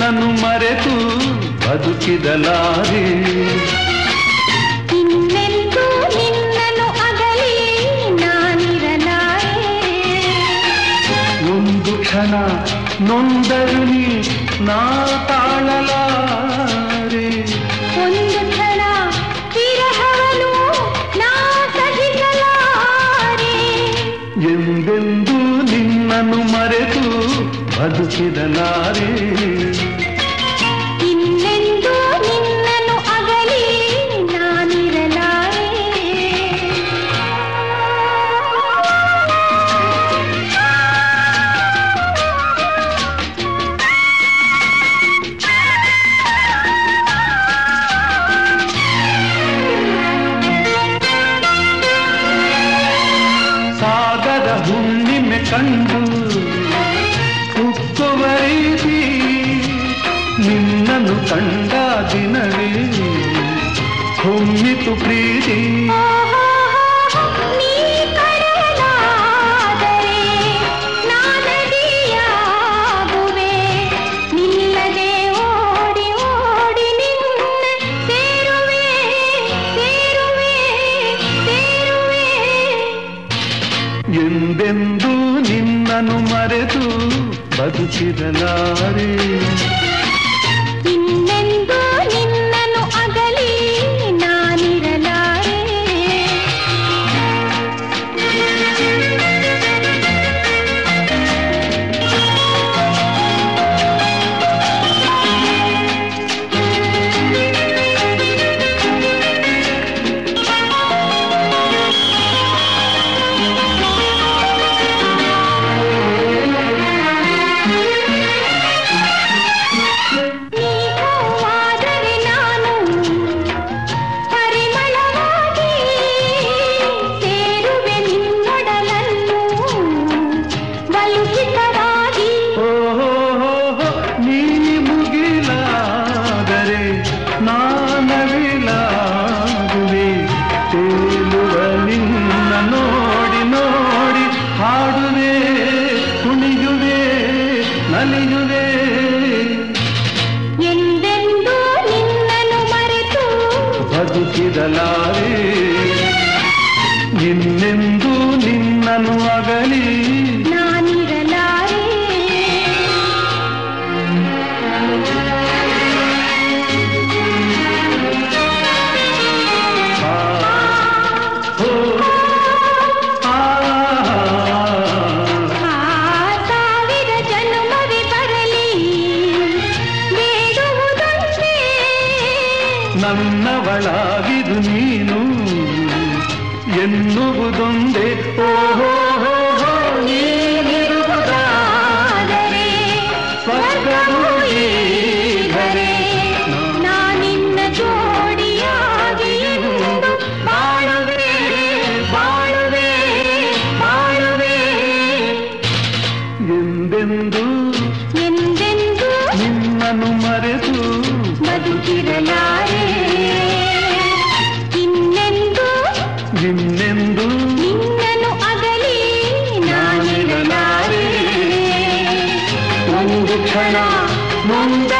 ನಿನ್ನನ್ನು ಮರೆತು ಬದುಕಿದಲಾರೆ ಇನ್ನೆಂದೂ ನಿನ್ನನ್ನು ಅಗಲಿ ನಾನಿರಲಾರೆ ಒಂದು ಕ್ಷಣ ನೊಂದರು ನೀ ನಾ ತಾಳಲಾರೆ ಒಂದು ಕ್ಷಣ ವಿರಹವನು ನಾ ಸಹಿಸಲಾರೆ ಎಂದೆಂದೂ ನಿನ್ನನ್ನು ಮರೆತು ಬದುಕಿದಲಾರೆ ಇನ್ನೆಂದೂ ನಿನ್ನನ್ನು ಅಗಲಿ ನಾನಿರಲಾರೆ ಸಾಗರ ಹುಣ್ಣಿಮೆ ಕಂಡು ಉಕ್ಕುವ ರೀತಿ ನಿನ್ನನ್ನು ಕಂಡ ದಿನವೇ ಹೊಮ್ಮಿತು ಪ್ರೀತಿ ನೀ ಕರೆಯಲಾದರೆ ನಾನದಿಯಾಗುವೆ ನಿಲ್ಲದೆ ಓಡಿ ಓಡಿ ನಿನ್ನ ಸೇರುವೆ ಸೇರುವೆ ಸೇರುವೆ ಎಂದೆಂದೂ ನಿನ್ನನ್ನು ಮರೆತು ಬದುಕಿರಲಾರೆ ಇನ್ನೆಂದೂ ನಿನ್ನನ್ನು ಅಗಲಿ ನಾನಿರಲಾರೆ ನೀವಾದರೆ ನಾನು ಪರಿಮಳವಾಗಿ ಸೇರುವೆ ನಿನ್ನೊಡಲನ್ನು ಬಲುಹಿತವಾಗಿ ಓಹೋ ನೀ ಮುಗಿಲಾದರೆ ನಾನವಿಲಾಗುವೆ ತೇಲುವ ನಿನ್ನ ನೋಡಿ ನೋಡಿ ಹಾಡುವೆ ಕುಣಿಯುವೆ ನಲಿಯುವೆ ಎಂದೆಂದೂ ನಿನ್ನನ್ನು ಮರೆತು ಬದುಕಿದಲಾರೆ ಇನ್ನೆಂದೂ ನಿನ್ನನ್ನು ಅಗಲಿ ನಾನಿರಲಾರೆ ಆ, ಹೋ, ಆ, ಆ ಸಾವಿರ ಜನ್ಮವೇ ಬರಲಿ ಬೇಡುವುದೊಂದೇ ನನ್ನವಳಾಗಿದು ನೀನು ಎನ್ನುವುದೊಂದೇ ಓಹೋ ನೀನಿರುವುದಾದರೆ ಸ್ವರ್ಗವು ಈಗಲೇ ನಾನಿನ್ನ ಜೋಡಿಯಾಗಿ ಎಂದು ಬಾಳುವೆ ಬಾಳುವೆ ಬಾಳುವೆ ಎಂದೆಂದೂ ಎಂದೆಂದೂ ನಿನ್ನನ್ನು ಮರೆತು ಬದುಕಿರಲಾರೆ ಇನ್ನೆಂದೂ ಇನ್ನೆಂದೂ ನಿನ್ನನ್ನು ಅಗಲಿ ನಾನಿರಲಾರೆ ಒಂದು ಕ್ಷಣ ನೊಂದ